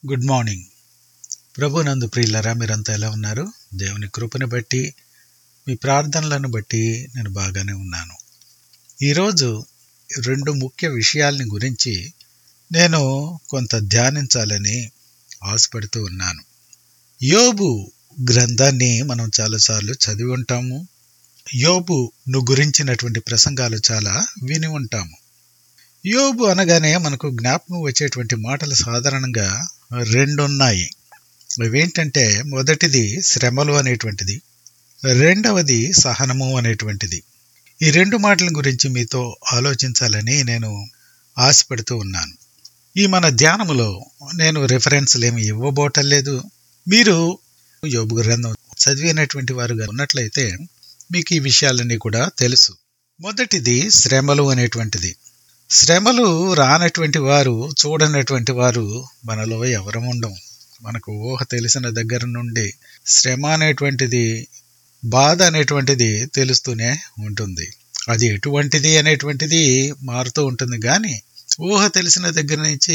good morning ప్రభు నందు ప్రియులరా మీరంతా ఎలా ఉన్నారు దేవుని కృపను బట్టి మీ ప్రార్థనలను బట్టి నేను బాగానే ఉన్నాను ఈరోజు రెండు ముఖ్య విషయాలని గురించి నేను కొంత ధ్యానించాలని ఆశపడుతూ ఉన్నాను యోబు గ్రంథాన్ని మనం చాలాసార్లు చదివి ఉంటాము యోబును గురించినటువంటి ప్రసంగాలు చాలా విని ఉంటాము యోబు అనగానే మనకు జ్ఞాపకం వచ్చేటువంటి మాటలు సాధారణంగా రెండు ఉన్నాయి అవేంటంటే మొదటిది శ్రమలు అనేటువంటిది రెండవది సహనము అనేటువంటిది ఈ రెండు మాటల గురించి మీతో ఆలోచించాలని నేను ఆశపడుతూ ఉన్నాను ఈ మన ధ్యానములో నేను రిఫరెన్స్లు ఏమి ఇవ్వబోటలేదు మీరు యోబు గ్రంథం చదివినటువంటి వారుగా ఉన్నట్లయితే మీకు ఈ విషయాలన్నీ కూడా తెలుసు మొదటిది శ్రమలు అనేటువంటిది శ్రమలు రానటువంటి వారు చూడనటువంటి వారు మనలో ఎవరు ఉండం మనకు ఊహ తెలిసిన దగ్గర నుండి శ్రమ అనేటువంటిది బాధ అనేటువంటిది తెలుస్తూనే ఉంటుంది అది ఎటువంటిది అనేటువంటిది మారుతూ ఉంటుంది కానీ ఊహ తెలిసిన దగ్గర నుంచి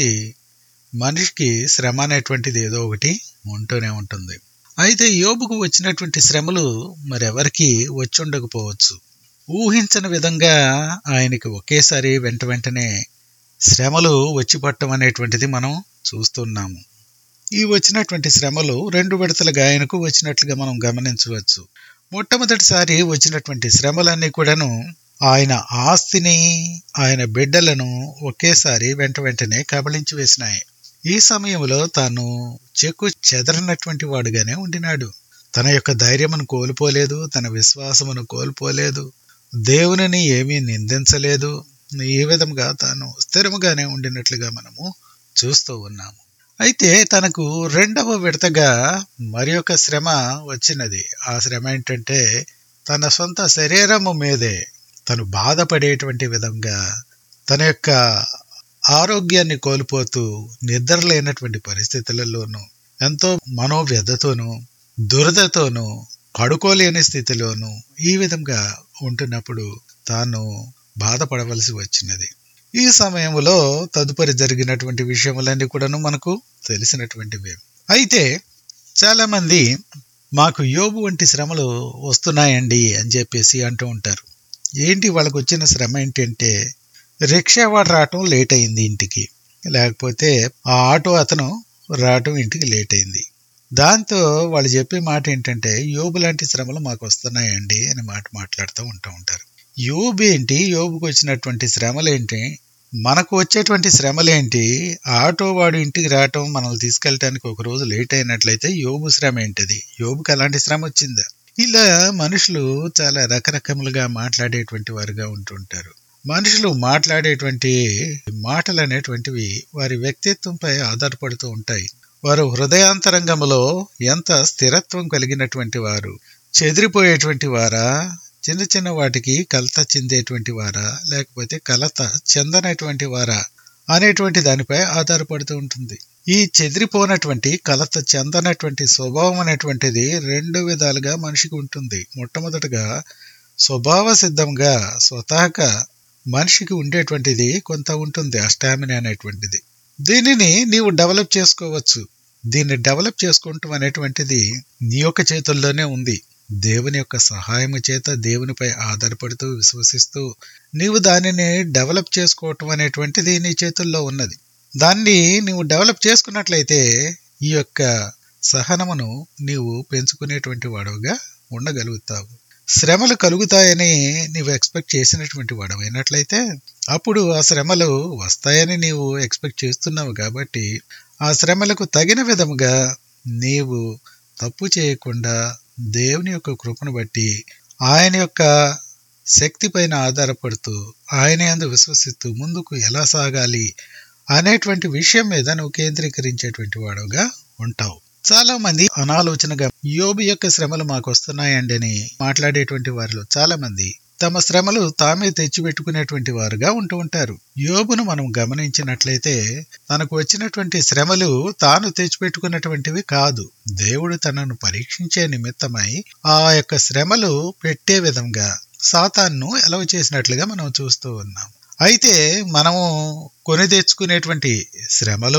మనిషికి శ్రమ అనేటువంటిది ఏదో ఒకటి ఉంటూనే ఉంటుంది అయితే యోబుకు వచ్చినటువంటి శ్రమలు మరెవరికి వచ్చి ఉండకపోవచ్చు ఊహించని విధంగా ఆయనకి ఒకేసారి వెంట వెంటనే శ్రమలు వచ్చి పట్టడం అనేటువంటిది మనం చూస్తున్నాము ఈ వచ్చినటువంటి శ్రమలు రెండు విడతలుగా ఆయనకు వచ్చినట్లుగా మనం గమనించవచ్చు మొట్టమొదటిసారి వచ్చినటువంటి శ్రమలన్నీ కూడాను ఆయన ఆస్తిని ఆయన బిడ్డలను ఒకేసారి వెంట వెంటనే కబళించి వేసినాయి ఈ సమయంలో తాను చెక్కు చెదరనటువంటి వాడుగానే ఉండినాడు తన యొక్క ధైర్యమును కోల్పోలేదు తన విశ్వాసమును కోల్పోలేదు దేవునిని ఏమీ నిందించలేదు ఈ విధంగా తాను స్థిరముగానే ఉండినట్లుగా మనము చూస్తూ ఉన్నాము అయితే తనకు రెండవ విడతగా మరి ఒక శ్రమ వచ్చినది ఆ శ్రమ ఏంటంటే తన సొంత శరీరము మీదే తను బాధపడేటువంటి విధంగా తన యొక్క ఆరోగ్యాన్ని కోల్పోతూ నిద్ర లేనటువంటి పరిస్థితులలోనూ ఎంతో మనోవ్యధతోనూ దురదతోనూ పడుకోలేని స్థితిలోనూ ఈ విధంగా ఉంటున్నప్పుడు తాను బాధపడవలసి వచ్చినది ఈ సమయంలో తదుపరి జరిగినటువంటి విషయములన్నీ కూడాను మనకు తెలిసినటువంటివే అయితే చాలామంది మాకు యోబు వంటి శ్రమలు వస్తున్నాయండి అని చెప్పేసి అంటూ ఉంటారు ఏంటి వాళ్ళకు వచ్చిన శ్రమ ఏంటంటే రిక్షా వాడు రావటం లేట్ అయింది ఇంటికి లేకపోతే ఆ ఆటో అతను రావటం ఇంటికి లేట్ అయింది దాంతో వాళ్ళు చెప్పే మాట ఏంటంటే యోబు లాంటి శ్రమలు మాకు వస్తున్నాయండి అని మాట మాట్లాడుతూ ఉంటూ ఉంటారు యోబు ఏంటి యోబుకు వచ్చినటువంటి శ్రమలేంటి మనకు వచ్చేటువంటి శ్రమలేంటి ఆటో వాడు ఇంటికి రావటం మనల్ని తీసుకెళ్ళటానికి ఒక రోజు లేట్ అయినట్లయితే యోబు శ్రమ ఏంటిది యోబుకి అలాంటి శ్రమ వచ్చిందా ఇలా మనుషులు చాలా రకరకములుగా మాట్లాడేటువంటి వారుగా ఉంటుంటారు మనుషులు మాట్లాడేటువంటి మాటలు అనేటువంటివి వారి వ్యక్తిత్వంపై ఆధారపడుతూ ఉంటాయి వారు హృదయాంతరంగంలో ఎంత స్థిరత్వం కలిగినటువంటి వారు చెదిరిపోయేటువంటి వారా చిన్న చిన్న వాటికి కలత చెందేటువంటి వారా లేకపోతే కలత చెందనటువంటి వారా అనేటువంటి దానిపై ఆధారపడుతూ ఉంటుంది ఈ చెదిరిపోనటువంటి కలత చెందనటువంటి స్వభావం అనేటువంటిది రెండు విధాలుగా మనిషికి ఉంటుంది మొట్టమొదటగా స్వభావ సిద్ధంగా స్వతహాగా మనిషికి ఉండేటువంటిది కొంత ఉంటుంది అష్టామిని అనేటువంటిది దీనిని నీవు డెవలప్ చేసుకోవచ్చు దీన్ని డెవలప్ చేసుకుంటాం అనేటువంటిది నీ యొక్క చేతుల్లోనే ఉంది దేవుని యొక్క సహాయము చేత దేవునిపై ఆధారపడుతూ విశ్వసిస్తూ నీవు దానిని డెవలప్ చేసుకోవటం అనేటువంటిది నీ చేతుల్లో ఉన్నది దాన్ని నీవు డెవలప్ చేసుకున్నట్లయితే ఈ యొక్క సహనమును నీవు పెంచుకునేటువంటి వాడుగా ఉండగలుగుతావు శ్రమలు కలుగుతాయని నీవు ఎక్స్పెక్ట్ చేసినటువంటి వాడమైనట్లయితే అప్పుడు ఆ శ్రమలు వస్తాయని నీవు ఎక్స్పెక్ట్ చేస్తున్నావు కాబట్టి ఆ శ్రమలకు తగిన విధముగా నీవు తప్పు చేయకుండా దేవుని యొక్క కృపను బట్టి ఆయన యొక్క శక్తి పైన ఆధారపడుతూ ఆయన ఎందు విశ్వసిస్తూ ముందుకు ఎలా సాగాలి అనేటువంటి విషయం మీద నువ్వు కేంద్రీకరించేటువంటి వాడుగా ఉంటావు చాలా మంది అనాలోచనగా యోబు యొక్క శ్రమలు మాకు వస్తున్నాయండి అని మాట్లాడేటువంటి వారిలో చాలా మంది తమ శ్రమలు తామే తెచ్చిపెట్టుకునేటువంటి వారుగా ఉంటూ ఉంటారు యోబును మనం గమనించినట్లయితే తనకు వచ్చినటువంటి శ్రమలు తాను తెచ్చిపెట్టుకున్నటువంటివి కాదు దేవుడు తనను పరీక్షించే నిమిత్తమై ఆ యొక్క శ్రమలు పెట్టే విధంగా సాతాన్ను ఎలవ చేసినట్లుగా మనం చూస్తూ ఉన్నాం అయితే మనము కొని తెచ్చుకునేటువంటి శ్రమలు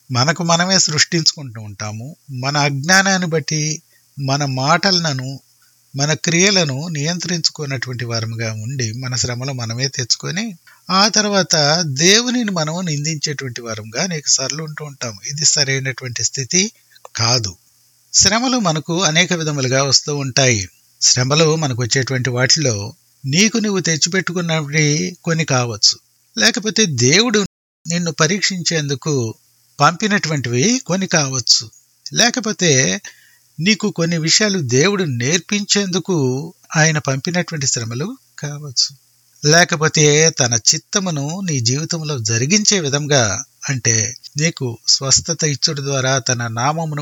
మనకు మనమే సృష్టించుకుంటూ ఉంటాము మన అజ్ఞానాన్ని బట్టి మన మాటలను మన క్రియలను నియంత్రించుకున్నటువంటి వారముగా ఉండి మన శ్రమలు మనమే తెచ్చుకొని ఆ తర్వాత దేవునిని మనం నిందించేటువంటి వారంగా అనేక సార్లు ఉంటూ ఉంటాము ఇది సరైనటువంటి స్థితి కాదు శ్రమలు మనకు అనేక విధములుగా వస్తూ ఉంటాయి శ్రమలు మనకు వచ్చేటువంటి వాటిలో నీకు నువ్వు తెచ్చిపెట్టుకున్నవి కొన్ని కావచ్చు లేకపోతే దేవుడు నిన్ను పరీక్షించేందుకు పంపినటువంటివి కొన్ని కావచ్చు లేకపోతే నీకు కొన్ని విషయాలు దేవుడు నేర్పించేందుకు ఆయన పంపినటువంటి శ్రమలు కావచ్చు లేకపోతే తన చిత్తమును నీ జీవితంలో జరిగించే విధంగా అంటే నీకు స్వస్థత ఇచ్చుడు ద్వారా తన నామమును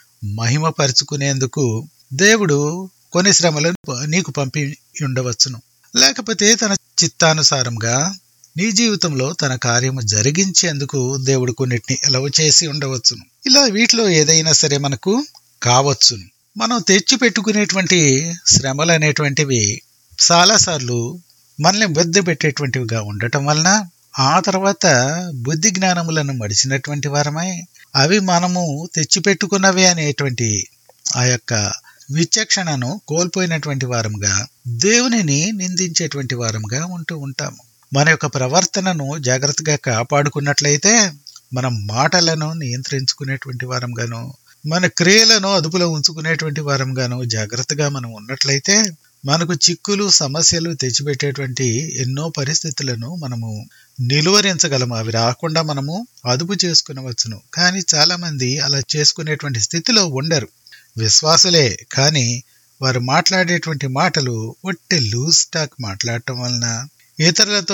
మహిమపరుచుకునేందుకు దేవుడు కొన్ని శ్రమలను నీకు పంపి ఉండవచ్చును లేకపోతే తన చిత్తానుసారంగా నీ జీవితంలో తన కార్యము జరిగించేందుకు దేవుడు కొన్నిటిని ఎలవ చేసి ఉండవచ్చును ఇలా వీటిలో ఏదైనా సరే మనకు కావచ్చును మనం తెచ్చి పెట్టుకునేటువంటి శ్రమలు అనేటువంటివి చాలాసార్లు మనల్ని బుద్ధి పెట్టేటువంటివిగా ఉండటం వలన ఆ తర్వాత బుద్ధి జ్ఞానములను మడిచినటువంటి వారమై అవి మనము తెచ్చిపెట్టుకున్నవి అనేటువంటి ఆ యొక్క విచక్షణను కోల్పోయినటువంటి వారంగా దేవునిని నిందించేటువంటి వారంగా ఉంటూ ఉంటాము మన యొక్క ప్రవర్తనను జాగ్రత్తగా కాపాడుకున్నట్లయితే మన మాటలను నియంత్రించుకునేటువంటి వారంగాను మన క్రియలను అదుపులో ఉంచుకునేటువంటి వారంగాను జాగ్రత్తగా మనం ఉన్నట్లయితే మనకు చిక్కులు సమస్యలు తెచ్చిపెట్టేటువంటి ఎన్నో పరిస్థితులను మనము నిలువరించగలము అవి రాకుండా మనము అదుపు చేసుకునవచ్చును కానీ చాలా మంది అలా చేసుకునేటువంటి స్థితిలో ఉండరు విశ్వాసులే కానీ వారు మాట్లాడేటువంటి మాటలు ఒట్టి లూజ్ టాక్ మాట్లాడటం వలన ఇతరులతో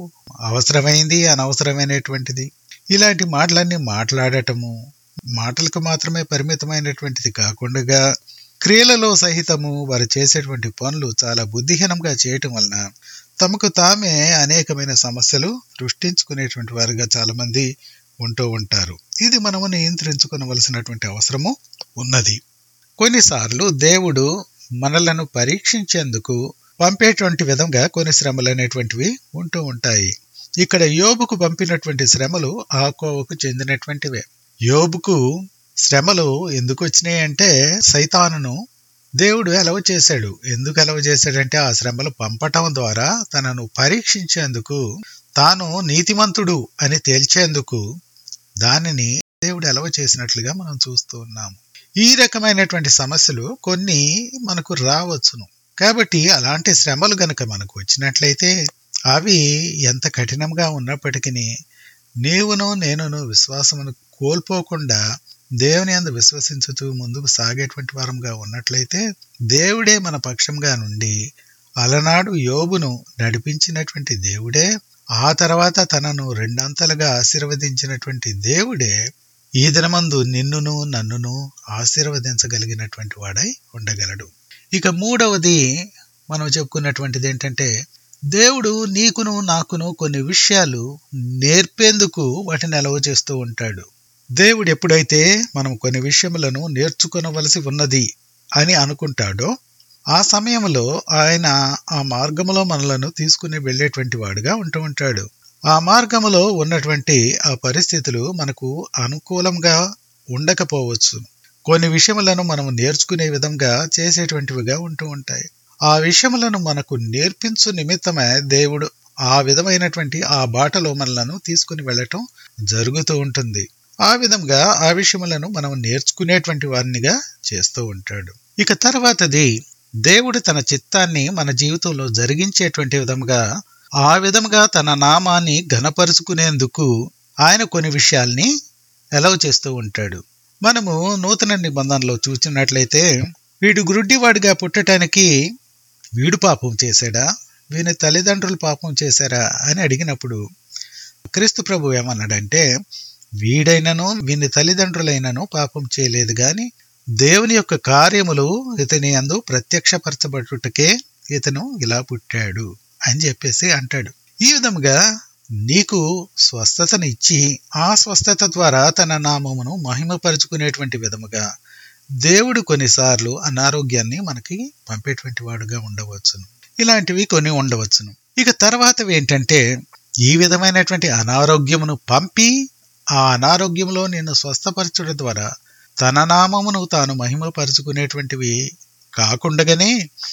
అవసరమైంది అనవసరమైనటువంటిది ఇలాంటి మాటలన్నీ మాట్లాడటము మాటలకు మాత్రమే పరిమితమైనటువంటిది కాకుండా క్రియలలో సహితము వారు చేసేటువంటి పనులు చాలా బుద్ధిహీనంగా చేయటం వలన తమకు తామే అనేకమైన సమస్యలు సృష్టించుకునేటువంటి వారుగా చాలా మంది ఉంటూ ఉంటారు ఇది మనము నియంత్రించుకోవలసినటువంటి అవసరము ఉన్నది కొన్నిసార్లు దేవుడు మనలను పరీక్షించేందుకు పంపేటువంటి విధంగా కొన్ని శ్రమలు అనేటువంటివి ఉంటూ ఉంటాయి ఇక్కడ యోబుకు పంపినటువంటి శ్రమలు ఆ కోవకు చెందినటువంటివే యోబుకు శ్రమలు ఎందుకు వచ్చినాయి అంటే సైతానును దేవుడు ఎలవ చేశాడు ఎందుకు ఎలవ చేశాడంటే ఆ శ్రమలు పంపటం ద్వారా తనను పరీక్షించేందుకు తాను నీతిమంతుడు అని తేల్చేందుకు దానిని దేవుడు ఎలవ చేసినట్లుగా మనం చూస్తూ ఉన్నాము ఈ రకమైనటువంటి సమస్యలు కొన్ని మనకు రావచ్చును కాబట్టి అలాంటి శ్రమలు గనక మనకు వచ్చినట్లయితే అవి ఎంత కఠినంగా ఉన్నప్పటికీ నీవును నేనును విశ్వాసమును కోల్పోకుండా దేవుని అందు విశ్వసించుతూ ముందుకు సాగేటువంటి వారంగా ఉన్నట్లయితే దేవుడే మన పక్షంగా నుండి అలనాడు యోబును నడిపించినటువంటి దేవుడే ఆ తర్వాత తనను రెండంతలుగా ఆశీర్వదించినటువంటి దేవుడే ఈ దినమందు నిన్నును నన్నును ఆశీర్వదించగలిగినటువంటి వాడై ఉండగలడు ఇక మూడవది మనం చెప్పుకున్నటువంటిది ఏంటంటే దేవుడు నీకును నాకును కొన్ని విషయాలు నేర్పేందుకు వాటిని అలవ చేస్తూ ఉంటాడు దేవుడు ఎప్పుడైతే మనం కొన్ని విషయములను నేర్చుకునవలసి ఉన్నది అని అనుకుంటాడో ఆ సమయంలో ఆయన ఆ మార్గములో మనలను తీసుకుని వెళ్ళేటువంటి వాడుగా ఉంటూ ఉంటాడు ఆ మార్గములో ఉన్నటువంటి ఆ పరిస్థితులు మనకు అనుకూలంగా ఉండకపోవచ్చు కొన్ని విషయములను మనం నేర్చుకునే విధంగా చేసేటువంటివిగా ఉంటూ ఉంటాయి ఆ విషయములను మనకు నేర్పించు నిమిత్తమే దేవుడు ఆ విధమైనటువంటి ఆ బాటలో మనలను తీసుకుని వెళ్ళటం జరుగుతూ ఉంటుంది ఆ విధంగా ఆ విషయములను మనం నేర్చుకునేటువంటి వారినిగా చేస్తూ ఉంటాడు ఇక తర్వాతది దేవుడు తన చిత్తాన్ని మన జీవితంలో జరిగించేటువంటి విధంగా ఆ విధంగా తన నామాన్ని ఘనపరుచుకునేందుకు ఆయన కొన్ని విషయాల్ని ఎలవ్ చేస్తూ ఉంటాడు మనము నూతన నిబంధనలో చూసినట్లయితే వీడు గురుడ్డివాడిగా పుట్టడానికి వీడు పాపం చేశాడా వీని తల్లిదండ్రులు పాపం చేశారా అని అడిగినప్పుడు క్రీస్తు ప్రభు ఏమన్నాడంటే వీడైనను వీని తల్లిదండ్రులైనను పాపం చేయలేదు గాని దేవుని యొక్క కార్యములు ఇతని అందు ప్రత్యక్షపరచబడుటకే ఇతను ఇలా పుట్టాడు అని చెప్పేసి అంటాడు ఈ విధముగా నీకు స్వస్థతను ఇచ్చి ఆ స్వస్థత ద్వారా తన నామమును మహిమపరుచుకునేటువంటి విధముగా దేవుడు కొన్నిసార్లు అనారోగ్యాన్ని మనకి పంపేటువంటి వాడుగా ఉండవచ్చును ఇలాంటివి కొన్ని ఉండవచ్చును ఇక తర్వాతవి ఏంటంటే ఈ విధమైనటువంటి అనారోగ్యమును పంపి ఆ అనారోగ్యంలో నిన్ను స్వస్థపరచడం ద్వారా తన నామమును తాను మహిమపరుచుకునేటువంటివి కాకుండగానే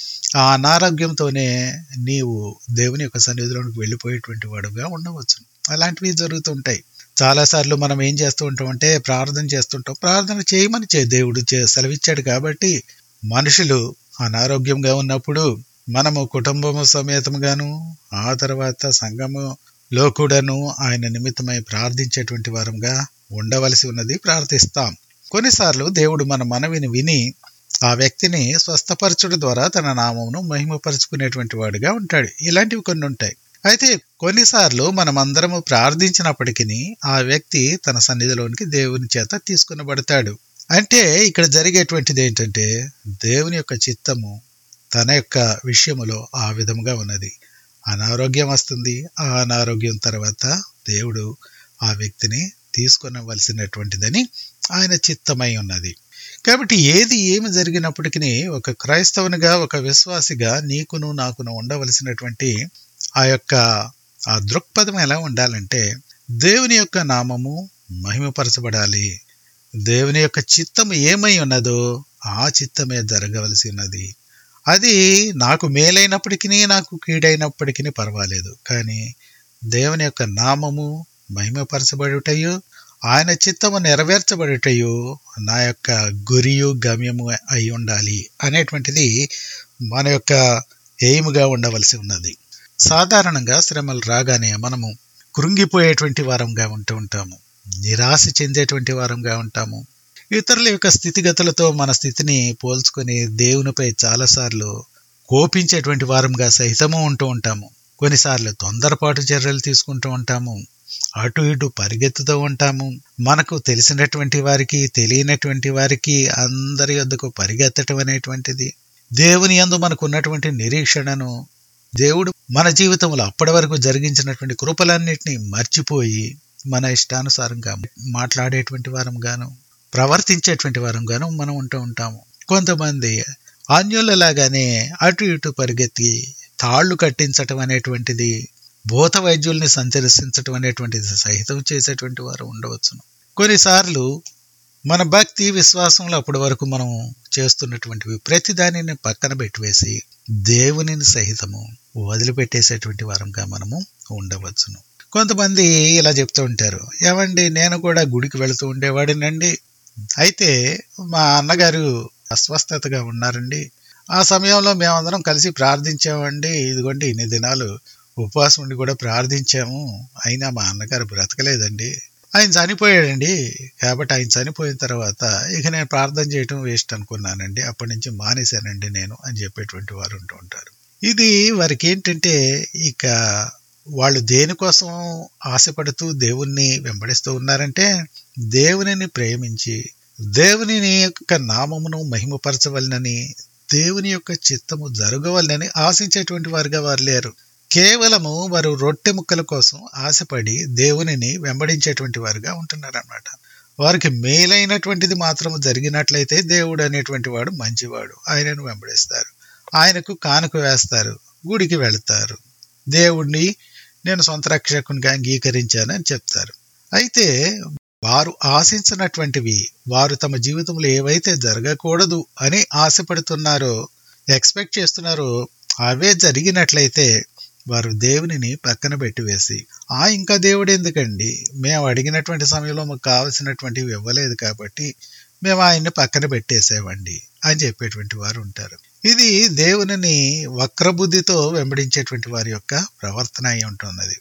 ఆ అనారోగ్యంతోనే నీవు దేవుని యొక్క సన్నిధిలోనికి వెళ్ళిపోయేటువంటి వాడుగా ఉండవచ్చు అలాంటివి జరుగుతుంటాయి చాలాసార్లు మనం ఏం చేస్తూ ఉంటాం అంటే ప్రార్థన చేస్తుంటాం ప్రార్థన చేయమని చే దేవుడు చే సెలవిచ్చాడు కాబట్టి మనుషులు అనారోగ్యంగా ఉన్నప్పుడు మనము కుటుంబము సమేతంగాను ఆ తర్వాత సంఘములో కూడాను ఆయన నిమిత్తమై ప్రార్థించేటువంటి వారంగా ఉండవలసి ఉన్నది ప్రార్థిస్తాం కొన్నిసార్లు దేవుడు మన మనవిని విని ఆ వ్యక్తిని స్వస్థపరచుడు ద్వారా తన నామమును మహిమపరుచుకునేటువంటి వాడుగా ఉంటాడు ఇలాంటివి కొన్ని ఉంటాయి అయితే కొన్నిసార్లు మనమందరము ప్రార్థించినప్పటికీ ఆ వ్యక్తి తన సన్నిధిలోనికి దేవుని చేత తీసుకునబడతాడు అంటే ఇక్కడ జరిగేటువంటిది ఏంటంటే దేవుని యొక్క చిత్తము తన యొక్క విషయములో ఆ విధముగా ఉన్నది అనారోగ్యం వస్తుంది ఆ అనారోగ్యం తర్వాత దేవుడు ఆ వ్యక్తిని తీసుకొనవలసినటువంటిదని ఆయన చిత్తమై ఉన్నది కాబట్టి ఏది ఏమి జరిగినప్పటికీ ఒక క్రైస్తవునిగా ఒక విశ్వాసిగా నీకును నాకును ఉండవలసినటువంటి ఆ యొక్క ఆ దృక్పథం ఎలా ఉండాలంటే దేవుని యొక్క నామము మహిమపరచబడాలి దేవుని యొక్క చిత్తం ఏమై ఉన్నదో ఆ చిత్తమే జరగవలసి ఉన్నది అది నాకు మేలైనప్పటికీ నాకు కీడైనప్పటికీ పర్వాలేదు కానీ దేవుని యొక్క నామము మహిమపరచబడుటయు ఆయన చిత్తము నెరవేర్చబడుటయు నా యొక్క గురియు గమ్యము అయి ఉండాలి అనేటువంటిది మన యొక్క ఎయిమ్గా ఉండవలసి ఉన్నది సాధారణంగా శ్రమలు రాగానే మనము కృంగిపోయేటువంటి వారంగా ఉంటూ ఉంటాము నిరాశ చెందేటువంటి వారంగా ఉంటాము ఇతరుల యొక్క స్థితిగతులతో మన స్థితిని పోల్చుకొని దేవునిపై చాలాసార్లు కోపించేటువంటి వారంగా సహితము ఉంటూ ఉంటాము కొన్నిసార్లు తొందరపాటు చర్యలు తీసుకుంటూ ఉంటాము అటు ఇటు పరిగెత్తుతూ ఉంటాము మనకు తెలిసినటువంటి వారికి తెలియనటువంటి వారికి అందరి వద్దకు పరిగెత్తటం అనేటువంటిది దేవుని యందు మనకు ఉన్నటువంటి నిరీక్షణను దేవుడు మన జీవితంలో అప్పటి వరకు జరిగించినటువంటి కృపలన్నింటినీ మర్చిపోయి మన ఇష్టానుసారంగా మాట్లాడేటువంటి వారంగాను ప్రవర్తించేటువంటి వారంగాను మనం ఉంటూ ఉంటాము కొంతమంది అన్యులలాగానే అటు ఇటు పరిగెత్తి తాళ్లు కట్టించటం అనేటువంటిది భూత వైద్యుల్ని సంచరిసించటం అనేటువంటిది సహితం చేసేటువంటి వారు ఉండవచ్చును కొన్నిసార్లు మన భక్తి విశ్వాసంలో అప్పటి వరకు మనం చేస్తున్నటువంటివి ప్రతి దానిని పక్కన పెట్టివేసి దేవునిని సహితము వదిలిపెట్టేసేటువంటి వారంగా మనము ఉండవచ్చును కొంతమంది ఇలా చెప్తూ ఉంటారు ఏమండి నేను కూడా గుడికి వెళుతూ ఉండేవాడినండి అయితే మా అన్నగారు అస్వస్థతగా ఉన్నారండి ఆ సమయంలో మేమందరం కలిసి ప్రార్థించామండి ఇదిగోండి ఇన్ని దినాలు ఉపవాసం ఉండి కూడా ప్రార్థించాము అయినా మా అన్నగారు బ్రతకలేదండి ఆయన చనిపోయాడండి కాబట్టి ఆయన చనిపోయిన తర్వాత ఇక నేను ప్రార్థన చేయటం వేస్ట్ అనుకున్నానండి అప్పటి నుంచి మానేశానండి నేను అని చెప్పేటువంటి వారు ఉంటూ ఉంటారు ఇది వారికి ఏంటంటే ఇక వాళ్ళు దేనికోసం ఆశపడుతూ దేవుణ్ణి వెంబడిస్తూ ఉన్నారంటే దేవునిని ప్రేమించి దేవుని యొక్క నామమును మహిమపరచవలనని దేవుని యొక్క చిత్తము జరగవలనని ఆశించేటువంటి వారుగా వారు లేరు కేవలము వారు రొట్టె ముక్కల కోసం ఆశపడి దేవునిని వెంబడించేటువంటి వారుగా ఉంటున్నారన్నమాట వారికి మేలైనటువంటిది మాత్రం జరిగినట్లయితే దేవుడు అనేటువంటి వాడు మంచివాడు ఆయనను వెంబడిస్తారు ఆయనకు కానుక వేస్తారు గుడికి వెళతారు దేవుణ్ణి నేను సొంత రక్షకునిగా అంగీకరించానని చెప్తారు అయితే వారు ఆశించినటువంటివి వారు తమ జీవితంలో ఏవైతే జరగకూడదు అని ఆశపడుతున్నారో ఎక్స్పెక్ట్ చేస్తున్నారో అవే జరిగినట్లయితే వారు దేవునిని పక్కన పెట్టివేసి ఆ ఇంకా దేవుడు ఎందుకండి మేము అడిగినటువంటి సమయంలో మాకు కావలసినటువంటివి ఇవ్వలేదు కాబట్టి మేము ఆయన్ని పక్కన పెట్టేసేవండి అని చెప్పేటువంటి వారు ఉంటారు ఇది దేవునిని వక్రబుద్ధితో వెంబడించేటువంటి వారి యొక్క ప్రవర్తన అయి ఉంటున్నది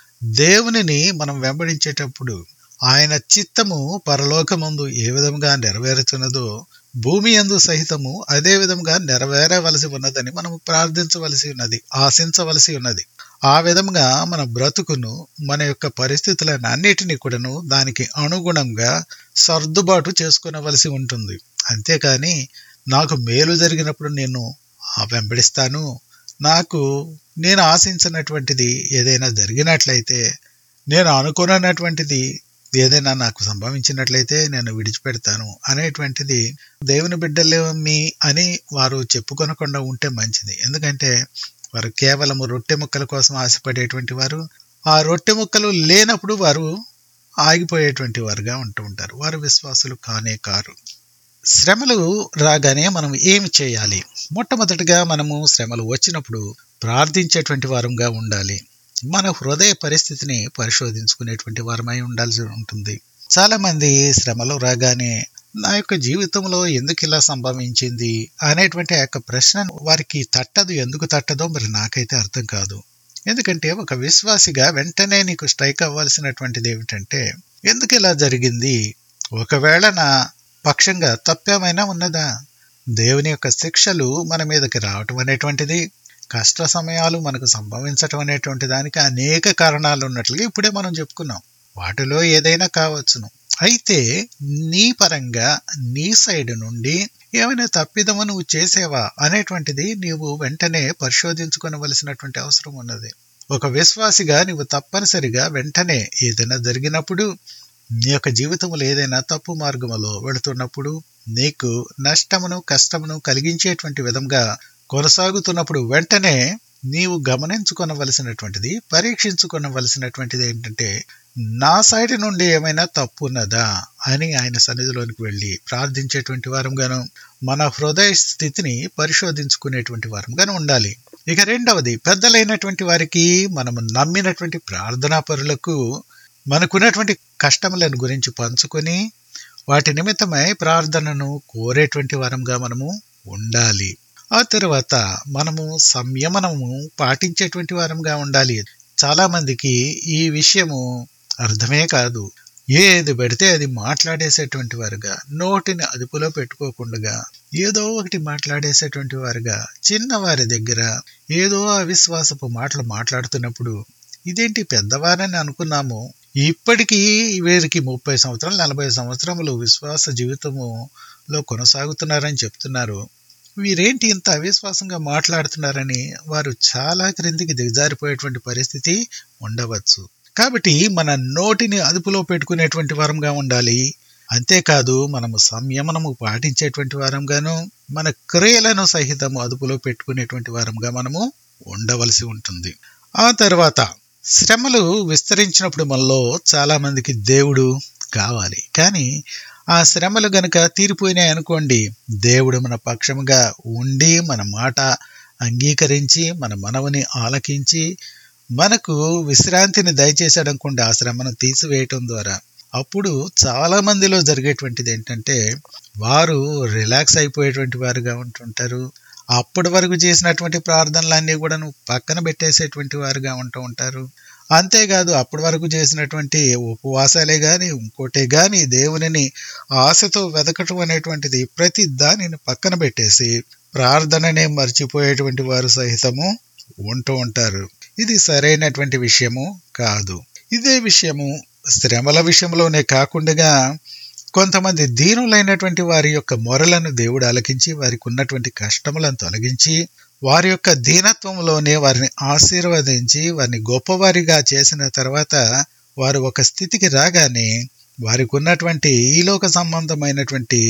దేవునిని మనం వెంబడించేటప్పుడు ఆయన చిత్తము పరలోకమందు ఏ విధంగా నెరవేరుతున్నదో భూమి ఎందు సహితము అదే విధంగా నెరవేరవలసి ఉన్నదని మనం ప్రార్థించవలసి ఉన్నది ఆశించవలసి ఉన్నది ఆ విధంగా మన బ్రతుకును మన యొక్క పరిస్థితులను అన్నిటినీ కూడాను దానికి అనుగుణంగా సర్దుబాటు చేసుకునవలసి ఉంటుంది అంతేకాని నాకు మేలు జరిగినప్పుడు నేను వెంబడిస్తాను నాకు నేను ఆశించినటువంటిది ఏదైనా జరిగినట్లయితే నేను అనుకున్నటువంటిది ఏదైనా నాకు సంభవించినట్లయితే నేను విడిచిపెడతాను అనేటువంటిది దేవుని బిడ్డలేమి అని వారు చెప్పుకొనకుండా ఉంటే మంచిది ఎందుకంటే వారు కేవలం రొట్టె ముక్కల కోసం ఆశపడేటువంటి వారు ఆ రొట్టె ముక్కలు లేనప్పుడు వారు ఆగిపోయేటువంటి వారుగా ఉంటూ ఉంటారు వారు విశ్వాసులు కానే కారు శ్రమలు రాగానే మనం ఏమి చేయాలి మొట్టమొదటిగా మనము శ్రమలు వచ్చినప్పుడు ప్రార్థించేటువంటి వారంగా ఉండాలి మన హృదయ పరిస్థితిని పరిశోధించుకునేటువంటి వారమై ఉండాల్సి ఉంటుంది చాలా మంది శ్రమలు రాగానే నా యొక్క జీవితంలో ఎందుకు ఇలా సంభవించింది అనేటువంటి ఆ యొక్క ప్రశ్న వారికి తట్టదు ఎందుకు తట్టదో మరి నాకైతే అర్థం కాదు ఎందుకంటే ఒక విశ్వాసిగా వెంటనే నీకు స్ట్రైక్ అవ్వాల్సినటువంటిది ఏమిటంటే ఎందుకు ఇలా జరిగింది ఒకవేళ నా పక్షంగా తప్పేమైనా ఉన్నదా దేవుని యొక్క శిక్షలు మన మీదకి రావటం అనేటువంటిది కష్ట సమయాలు మనకు సంభవించటం అనేటువంటి దానికి అనేక కారణాలు ఉన్నట్లుగా ఇప్పుడే మనం చెప్పుకున్నాం వాటిలో ఏదైనా కావచ్చును అయితే నీ పరంగా నీ సైడ్ నుండి ఏమైనా తప్పిదము నువ్వు చేసేవా అనేటువంటిది నీవు వెంటనే పరిశోధించుకోవలసినటువంటి అవసరం ఉన్నది ఒక విశ్వాసిగా నీవు తప్పనిసరిగా వెంటనే ఏదైనా జరిగినప్పుడు నీ యొక్క జీవితంలో ఏదైనా తప్పు మార్గములో వెళుతున్నప్పుడు నీకు నష్టమును కష్టమును కలిగించేటువంటి విధంగా కొనసాగుతున్నప్పుడు వెంటనే నీవు గమనించుకొనవలసినటువంటిది పరీక్షించుకొనవలసినటువంటిది ఏంటంటే నా సైడ్ నుండి ఏమైనా తప్పు ఉన్నదా అని ఆయన సన్నిధిలోనికి వెళ్ళి ప్రార్థించేటువంటి వారంగాను మన హృదయ స్థితిని పరిశోధించుకునేటువంటి వారంగాను ఉండాలి ఇక రెండవది పెద్దలైనటువంటి వారికి మనము నమ్మినటువంటి ప్రార్థనా పరులకు మనకున్నటువంటి కష్టములను గురించి పంచుకొని వాటి నిమిత్తమై ప్రార్థనను కోరేటువంటి వారంగా మనము ఉండాలి ఆ తర్వాత మనము సంయమనము పాటించేటువంటి వారంగా ఉండాలి చాలా మందికి ఈ విషయము అర్థమే కాదు ఏది పెడితే అది మాట్లాడేసేటువంటి వారుగా నోటిని అదుపులో పెట్టుకోకుండా ఏదో ఒకటి మాట్లాడేసేటువంటి వారుగా చిన్నవారి దగ్గర ఏదో అవిశ్వాసపు మాటలు మాట్లాడుతున్నప్పుడు ఇదేంటి పెద్దవారని అనుకున్నాము ఇప్పటికీ వీరికి ముప్పై సంవత్సరాలు నలభై సంవత్సరములు విశ్వాస జీవితములో కొనసాగుతున్నారని చెప్తున్నారు వీరేంటి ఇంత అవిశ్వాసంగా మాట్లాడుతున్నారని వారు చాలా క్రిందికి దిగజారిపోయేటువంటి పరిస్థితి ఉండవచ్చు కాబట్టి మన నోటిని అదుపులో పెట్టుకునేటువంటి వారంగా ఉండాలి అంతేకాదు మనము సంయమనము పాటించేటువంటి వారంగాను మన క్రియలను సహితము అదుపులో పెట్టుకునేటువంటి వారంగా మనము ఉండవలసి ఉంటుంది ఆ తర్వాత శ్రమలు విస్తరించినప్పుడు మనలో చాలా మందికి దేవుడు కావాలి కానీ ఆ శ్రమలు గనక తీరిపోయినాయి అనుకోండి దేవుడు మన పక్షముగా ఉండి మన మాట అంగీకరించి మన మనవుని ఆలకించి మనకు విశ్రాంతిని దయచేసాడు అనుకోండి ఆ శ్రమను తీసివేయటం ద్వారా అప్పుడు చాలా మందిలో జరిగేటువంటిది ఏంటంటే వారు రిలాక్స్ అయిపోయేటువంటి వారుగా ఉంటుంటారు అప్పటి వరకు చేసినటువంటి ప్రార్థనలన్నీ కూడా నువ్వు పక్కన పెట్టేసేటువంటి వారుగా ఉంటూ ఉంటారు అంతేకాదు అప్పటి వరకు చేసినటువంటి ఉపవాసాలే కానీ ఇంకోటే కానీ దేవునిని ఆశతో వెతకటం అనేటువంటిది ప్రతి దానిని పక్కన పెట్టేసి ప్రార్థననే మర్చిపోయేటువంటి వారు సహితము ఉంటూ ఉంటారు ఇది సరైనటువంటి విషయము కాదు ఇదే విషయము శ్రమల విషయంలోనే కాకుండా కొంతమంది దీనులైనటువంటి వారి యొక్క మొరలను దేవుడు అలకించి వారికి ఉన్నటువంటి కష్టములను తొలగించి వారి యొక్క దీనత్వంలోనే వారిని ఆశీర్వదించి వారిని గొప్పవారిగా చేసిన తర్వాత వారు ఒక స్థితికి రాగానే వారికి ఉన్నటువంటి ఈలోక సంబంధమైనటువంటి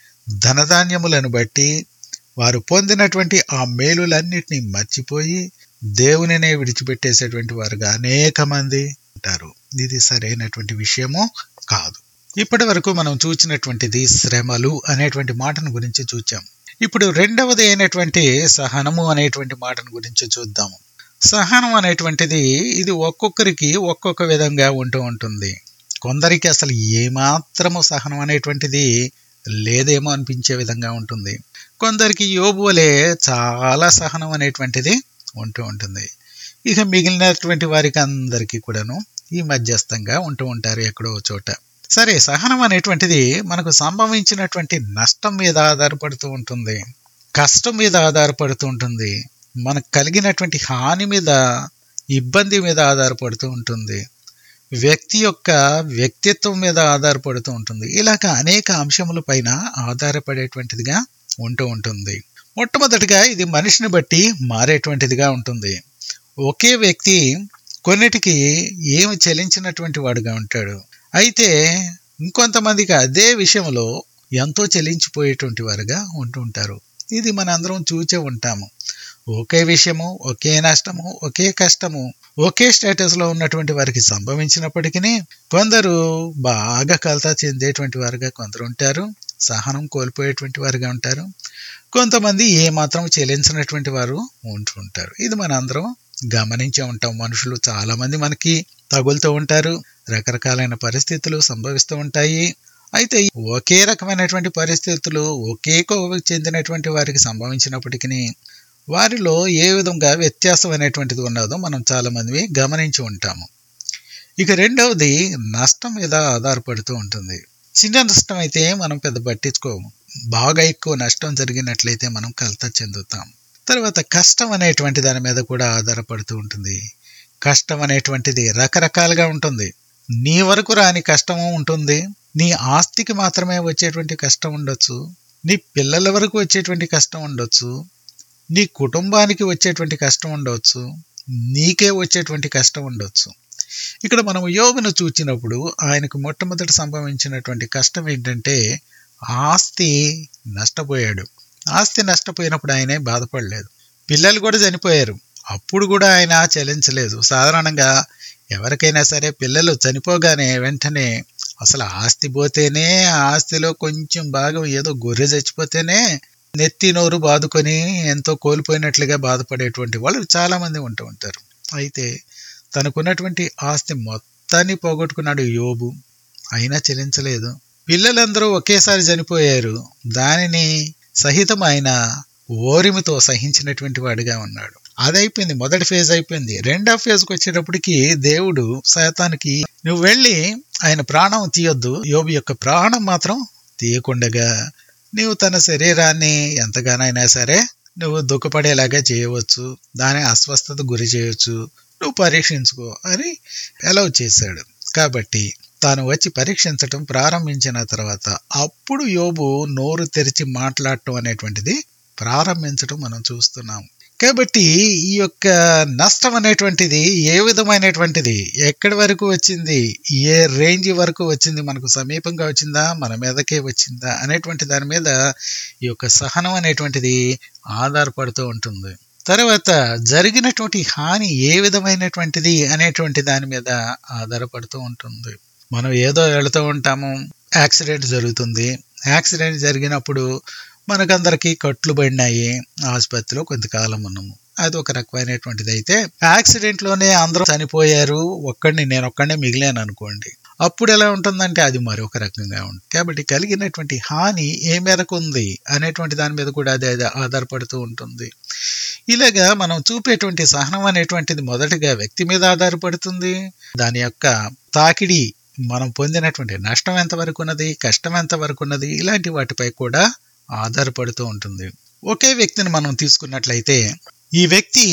ధనధాన్యములను బట్టి వారు పొందినటువంటి ఆ మేలులన్నిటినీ మర్చిపోయి దేవునినే విడిచిపెట్టేసేటువంటి వారుగా అనేక మంది ఉంటారు ఇది సరైనటువంటి విషయము కాదు ఇప్పటి వరకు మనం చూచినటువంటిది శ్రమలు అనేటువంటి మాటను గురించి చూచాం ఇప్పుడు రెండవది అయినటువంటి సహనము అనేటువంటి మాటను గురించి చూద్దాము సహనం అనేటువంటిది ఇది ఒక్కొక్కరికి ఒక్కొక్క విధంగా ఉంటూ ఉంటుంది కొందరికి అసలు ఏమాత్రము సహనం అనేటువంటిది లేదేమో అనిపించే విధంగా ఉంటుంది కొందరికి యోబు వలె చాలా సహనం అనేటువంటిది ఉంటూ ఉంటుంది ఇక మిగిలినటువంటి వారికి అందరికీ కూడాను ఈ మధ్యస్థంగా ఉంటూ ఉంటారు ఎక్కడో చోట సరే సహనం అనేటువంటిది మనకు సంభవించినటువంటి నష్టం మీద ఆధారపడుతూ ఉంటుంది కష్టం మీద ఆధారపడుతూ ఉంటుంది మనకు కలిగినటువంటి హాని మీద ఇబ్బంది మీద ఆధారపడుతూ ఉంటుంది వ్యక్తి యొక్క వ్యక్తిత్వం మీద ఆధారపడుతూ ఉంటుంది ఇలాగ అనేక అంశముల పైన ఆధారపడేటువంటిదిగా ఉంటూ ఉంటుంది మొట్టమొదటిగా ఇది మనిషిని బట్టి మారేటువంటిదిగా ఉంటుంది ఒకే వ్యక్తి కొన్నిటికి ఏమి చెలించినటువంటి వాడుగా ఉంటాడు అయితే ఇంకొంతమందికి అదే విషయంలో ఎంతో చెలించిపోయేటువంటి వారుగా ఉంటూ ఉంటారు ఇది మన అందరం చూచే ఉంటాము ఒకే విషయము ఒకే నష్టము ఒకే కష్టము ఒకే స్టేటస్ లో ఉన్నటువంటి వారికి సంభవించినప్పటికీ కొందరు బాగా కలతా చెందేటువంటి వారుగా కొందరు ఉంటారు సహనం కోల్పోయేటువంటి వారుగా ఉంటారు కొంతమంది ఏ మాత్రం చెల్లించినటువంటి వారు ఉంటూ ఉంటారు ఇది మన అందరం గమనించే ఉంటాం మనుషులు చాలా మంది మనకి తగులుతూ ఉంటారు రకరకాలైన పరిస్థితులు సంభవిస్తూ ఉంటాయి అయితే ఒకే రకమైనటువంటి పరిస్థితులు ఒకే కోవకు చెందినటువంటి వారికి సంభవించినప్పటికీ వారిలో ఏ విధంగా వ్యత్యాసం అనేటువంటిది ఉన్నదో మనం చాలా మంది గమనించి ఉంటాము ఇక రెండవది నష్టం మీద ఆధారపడుతూ ఉంటుంది చిన్న నష్టం అయితే మనం పెద్ద పట్టించుకోము బాగా ఎక్కువ నష్టం జరిగినట్లయితే మనం కలత చెందుతాం తర్వాత కష్టం అనేటువంటి దాని మీద కూడా ఆధారపడుతూ ఉంటుంది కష్టం అనేటువంటిది రకరకాలుగా ఉంటుంది నీ వరకు రాని కష్టము ఉంటుంది నీ ఆస్తికి మాత్రమే వచ్చేటువంటి కష్టం ఉండొచ్చు నీ పిల్లల వరకు వచ్చేటువంటి కష్టం ఉండొచ్చు నీ కుటుంబానికి వచ్చేటువంటి కష్టం ఉండవచ్చు నీకే వచ్చేటువంటి కష్టం ఉండొచ్చు ఇక్కడ మనం యోగును చూచినప్పుడు ఆయనకు మొట్టమొదటి సంభవించినటువంటి కష్టం ఏంటంటే ఆస్తి నష్టపోయాడు ఆస్తి నష్టపోయినప్పుడు ఆయనే బాధపడలేదు పిల్లలు కూడా చనిపోయారు అప్పుడు కూడా ఆయన చెల్లించలేదు సాధారణంగా ఎవరికైనా సరే పిల్లలు చనిపోగానే వెంటనే అసలు ఆస్తి పోతేనే ఆ ఆస్తిలో కొంచెం భాగం ఏదో గొర్రె చచ్చిపోతేనే నెత్తి నోరు బాదుకొని ఎంతో కోల్పోయినట్లుగా బాధపడేటువంటి వాళ్ళు చాలా మంది ఉంటూ ఉంటారు అయితే తనకున్నటువంటి ఆస్తి మొత్తాన్ని పోగొట్టుకున్నాడు యోబు అయినా చెల్లించలేదు పిల్లలందరూ ఒకేసారి చనిపోయారు దానిని సహితం ఆయన ఓరిమితో సహించినటువంటి వాడిగా ఉన్నాడు అది అయిపోయింది మొదటి ఫేజ్ అయిపోయింది రెండో ఫేజ్కి వచ్చేటప్పటికి దేవుడు శాతానికి నువ్వు వెళ్ళి ఆయన ప్రాణం తీయొద్దు యోబు యొక్క ప్రాణం మాత్రం తీయకుండగా నీవు తన శరీరాన్ని ఎంతగానైనా సరే నువ్వు దుఃఖపడేలాగా చేయవచ్చు దాని అస్వస్థత గురి చేయవచ్చు నువ్వు పరీక్షించుకో అని అలౌ చేశాడు కాబట్టి తాను వచ్చి పరీక్షించటం ప్రారంభించిన తర్వాత అప్పుడు యోబు నోరు తెరిచి మాట్లాడటం అనేటువంటిది ప్రారంభించటం మనం చూస్తున్నాం కాబట్టి ఈ యొక్క నష్టం అనేటువంటిది ఏ విధమైనటువంటిది ఎక్కడి వరకు వచ్చింది ఏ రేంజ్ వరకు వచ్చింది మనకు సమీపంగా వచ్చిందా మన మీదకే వచ్చిందా అనేటువంటి దాని మీద ఈ యొక్క సహనం అనేటువంటిది ఆధారపడుతూ ఉంటుంది తర్వాత జరిగినటువంటి హాని ఏ విధమైనటువంటిది అనేటువంటి దాని మీద ఆధారపడుతూ ఉంటుంది మనం ఏదో వెళుతూ ఉంటాము యాక్సిడెంట్ జరుగుతుంది యాక్సిడెంట్ జరిగినప్పుడు మనకందరికీ కట్లు పడినాయి ఆసుపత్రిలో కొంతకాలం ఉన్నాము అది ఒక రకమైనటువంటిది అయితే యాక్సిడెంట్ లోనే అందరూ చనిపోయారు ఒక్కడిని నేను ఒక్కడే మిగిలాను అనుకోండి అప్పుడు ఎలా ఉంటుందంటే అది మరొక రకంగా ఉంటుంది కాబట్టి కలిగినటువంటి హాని ఏ మేరకు ఉంది అనేటువంటి దాని మీద కూడా అది అది ఆధారపడుతూ ఉంటుంది ఇలాగా మనం చూపేటువంటి సహనం అనేటువంటిది మొదటిగా వ్యక్తి మీద ఆధారపడుతుంది దాని యొక్క తాకిడి మనం పొందినటువంటి నష్టం ఎంతవరకు ఉన్నది కష్టం ఎంతవరకు ఉన్నది ఇలాంటి వాటిపై కూడా ఆధారపడుతూ ఉంటుంది ఒకే వ్యక్తిని మనం తీసుకున్నట్లయితే ఈ వ్యక్తి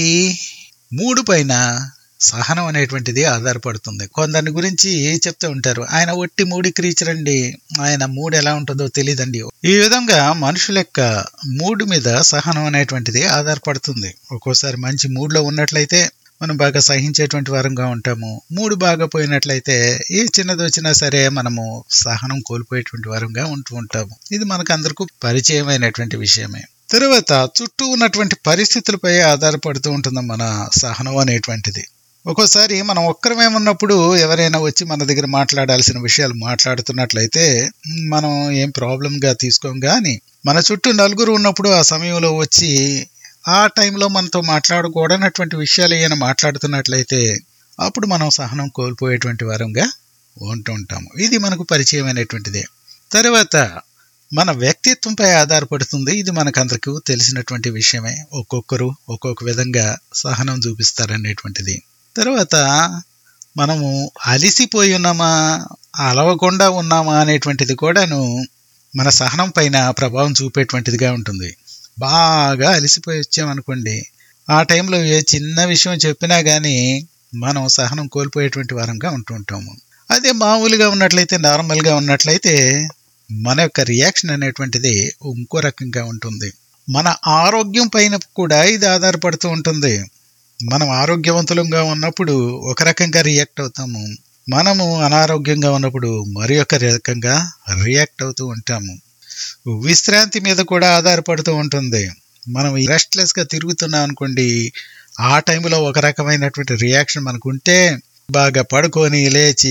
మూడు పైన సహనం అనేటువంటిది ఆధారపడుతుంది కొందరిని గురించి చెప్తూ ఉంటారు ఆయన ఒట్టి మూడి క్రీచర్ అండి ఆయన మూడు ఎలా ఉంటుందో తెలియదండి ఈ విధంగా మనుషుల యొక్క మూడు మీద సహనం అనేటువంటిది ఆధారపడుతుంది ఒక్కోసారి మంచి మూడ్లో ఉన్నట్లయితే మనం బాగా సహించేటువంటి వారంగా ఉంటాము మూడు బాగా పోయినట్లయితే ఏ చిన్నది వచ్చినా సరే మనము సహనం కోల్పోయేటువంటి వారంగా ఉంటూ ఉంటాము ఇది మనకు అందరికీ పరిచయమైనటువంటి విషయమే తరువాత చుట్టూ ఉన్నటువంటి పరిస్థితులపై ఆధారపడుతూ ఉంటుంది మన సహనం అనేటువంటిది ఒక్కోసారి మనం ఒక్కరమే ఉన్నప్పుడు ఎవరైనా వచ్చి మన దగ్గర మాట్లాడాల్సిన విషయాలు మాట్లాడుతున్నట్లయితే మనం ఏం ప్రాబ్లంగా తీసుకోం కానీ మన చుట్టూ నలుగురు ఉన్నప్పుడు ఆ సమయంలో వచ్చి ఆ టైంలో మనతో మాట్లాడకూడనటువంటి విషయాలు ఏమైనా మాట్లాడుతున్నట్లయితే అప్పుడు మనం సహనం కోల్పోయేటువంటి వారంగా ఉంటూ ఉంటాము ఇది మనకు పరిచయమైనటువంటిదే తర్వాత మన వ్యక్తిత్వంపై ఆధారపడుతుంది ఇది మనకందరికీ తెలిసినటువంటి విషయమే ఒక్కొక్కరు ఒక్కొక్క విధంగా సహనం చూపిస్తారనేటువంటిది తర్వాత మనము అలిసిపోయి ఉన్నామా అలవకుండా ఉన్నామా అనేటువంటిది కూడాను మన సహనం పైన ప్రభావం చూపేటువంటిదిగా ఉంటుంది బాగా అలసిపోయి వచ్చామనుకోండి ఆ టైంలో ఏ చిన్న విషయం చెప్పినా కానీ మనం సహనం కోల్పోయేటువంటి వారంగా ఉంటూ ఉంటాము అదే మామూలుగా ఉన్నట్లయితే నార్మల్గా ఉన్నట్లయితే మన యొక్క రియాక్షన్ అనేటువంటిది ఇంకో రకంగా ఉంటుంది మన ఆరోగ్యం పైన కూడా ఇది ఆధారపడుతూ ఉంటుంది మనం ఆరోగ్యవంతులంగా ఉన్నప్పుడు ఒక రకంగా రియాక్ట్ అవుతాము మనము అనారోగ్యంగా ఉన్నప్పుడు మరి ఒక రకంగా రియాక్ట్ అవుతూ ఉంటాము విశ్రాంతి మీద కూడా ఆధారపడుతూ ఉంటుంది మనం రెస్ట్లెస్ గా తిరుగుతున్నాం అనుకోండి ఆ టైంలో ఒక రకమైనటువంటి రియాక్షన్ మనకు ఉంటే బాగా పడుకొని లేచి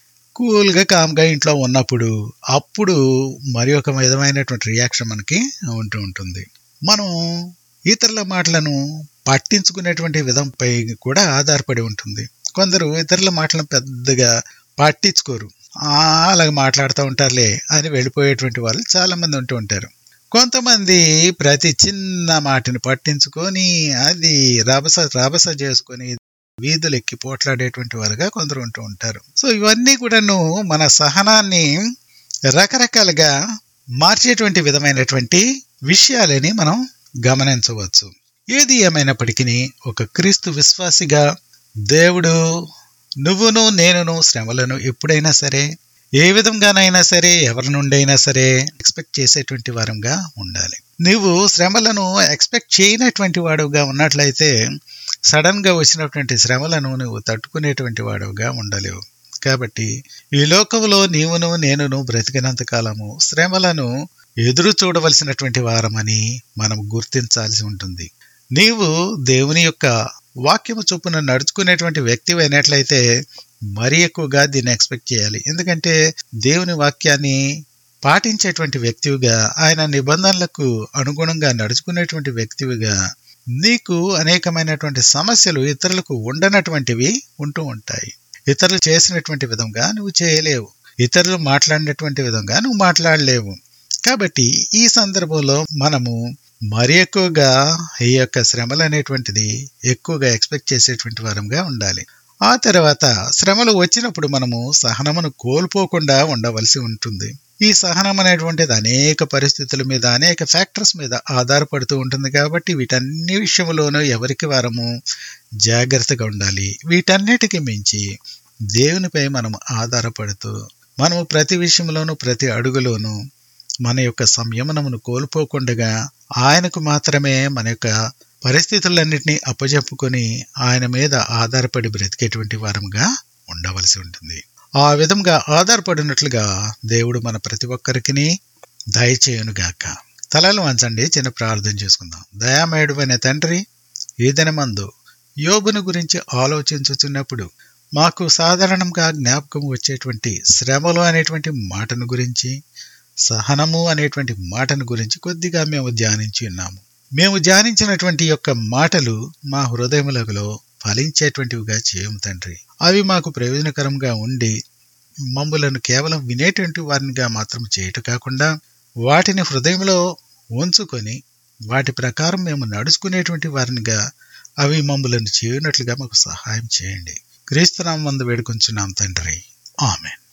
కూల్గా కామ్గా ఇంట్లో ఉన్నప్పుడు అప్పుడు మరి ఒక విధమైనటువంటి రియాక్షన్ మనకి ఉంటూ ఉంటుంది మనం ఇతరుల మాటలను పట్టించుకునేటువంటి విధంపై కూడా ఆధారపడి ఉంటుంది కొందరు ఇతరుల మాటలను పెద్దగా పట్టించుకోరు "ఆ, అలాగ మాట్లాడుతూ ఉంటారులే అని వెళ్ళిపోయేటువంటి వాళ్ళు చాలా మంది ఉంటూ ఉంటారు కొంతమంది ప్రతి చిన్న మాటని పట్టించుకొని అది రభస రభస చేసుకొని వీధులు ఎక్కి పోట్లాడేటువంటి వారుగా కొందరు ఉంటూ ఉంటారు సో ఇవన్నీ కూడాను మన సహనాన్ని రకరకాలుగా మార్చేటువంటి విధమైనటువంటి విషయాలని మనం గమనించవచ్చు ఏది ఏమైనప్పటికీ ఒక క్రీస్తు విశ్వాసిగా దేవుడు నువ్వును నేనును శ్రమలను ఎప్పుడైనా సరే ఏ విధంగానైనా సరే ఎవరి నుండైనా సరే ఎక్స్పెక్ట్ చేసేటువంటి వారంగా ఉండాలి నువ్వు శ్రమలను ఎక్స్పెక్ట్ చేయనటువంటి వాడుగా ఉన్నట్లయితే సడన్ గా వచ్చినటువంటి శ్రమలను నువ్వు తట్టుకునేటువంటి వాడుగా ఉండలేవు కాబట్టి ఈ లోకంలో నీవును నేనును బ్రతికినంత కాలము శ్రమలను ఎదురు చూడవలసినటువంటి వారమని మనం గుర్తించాల్సి ఉంటుంది నీవు దేవుని యొక్క వాక్యము చొప్పున నడుచుకునేటువంటి వ్యక్తి అయినట్లయితే మరీ ఎక్కువగా దీన్ని ఎక్స్పెక్ట్ చేయాలి ఎందుకంటే దేవుని వాక్యాన్ని పాటించేటువంటి వ్యక్తివిగా ఆయన నిబంధనలకు అనుగుణంగా నడుచుకునేటువంటి వ్యక్తివిగా నీకు అనేకమైనటువంటి సమస్యలు ఇతరులకు ఉండనటువంటివి ఉంటూ ఉంటాయి ఇతరులు చేసినటువంటి విధంగా నువ్వు చేయలేవు ఇతరులు మాట్లాడినటువంటి విధంగా నువ్వు మాట్లాడలేవు కాబట్టి ఈ సందర్భంలో మనము మరి ఎక్కువగా ఈ యొక్క శ్రమలు అనేటువంటిది ఎక్కువగా ఎక్స్పెక్ట్ చేసేటువంటి వారంగా ఉండాలి ఆ తర్వాత శ్రమలు వచ్చినప్పుడు మనము సహనమును కోల్పోకుండా ఉండవలసి ఉంటుంది ఈ సహనం అనేటువంటిది అనేక పరిస్థితుల మీద అనేక ఫ్యాక్టర్స్ మీద ఆధారపడుతూ ఉంటుంది కాబట్టి వీటన్ని విషయంలోనూ ఎవరికి వారము జాగ్రత్తగా ఉండాలి వీటన్నిటికి మించి దేవునిపై మనం ఆధారపడుతూ మనము ప్రతి విషయంలోనూ ప్రతి అడుగులోనూ మన యొక్క సంయమనమును కోల్పోకుండా ఆయనకు మాత్రమే మన యొక్క పరిస్థితులన్నింటినీ అప్పజెప్పుకొని ఆయన మీద ఆధారపడి బ్రతికేటువంటి వారముగా ఉండవలసి ఉంటుంది ఆ విధంగా ఆధారపడినట్లుగా దేవుడు మన ప్రతి ఒక్కరికి దయచేయునుగాక తలలు వంచండి చిన్న ప్రార్థన చేసుకుందాం దయామయుడు అనే తండ్రి ఈ దినమందు యోగుని గురించి ఆలోచించుతున్నప్పుడు మాకు సాధారణంగా జ్ఞాపకం వచ్చేటువంటి శ్రమలు అనేటువంటి మాటను గురించి సహనము అనేటువంటి మాటను గురించి కొద్దిగా మేము ధ్యానించి ఉన్నాము మేము ధ్యానించినటువంటి యొక్క మాటలు మా హృదయములలో ఫలించేటువంటివిగా చేయము తండ్రి అవి మాకు ప్రయోజనకరంగా ఉండి మమ్ములను కేవలం వినేటువంటి వారినిగా మాత్రం చేయట కాకుండా వాటిని హృదయంలో ఉంచుకొని వాటి ప్రకారం మేము నడుచుకునేటువంటి వారినిగా అవి మమ్ములను చేయనట్లుగా మాకు సహాయం చేయండి క్రీస్తునామందు వేడుకొంచున్నాం తండ్రి ఆమెన్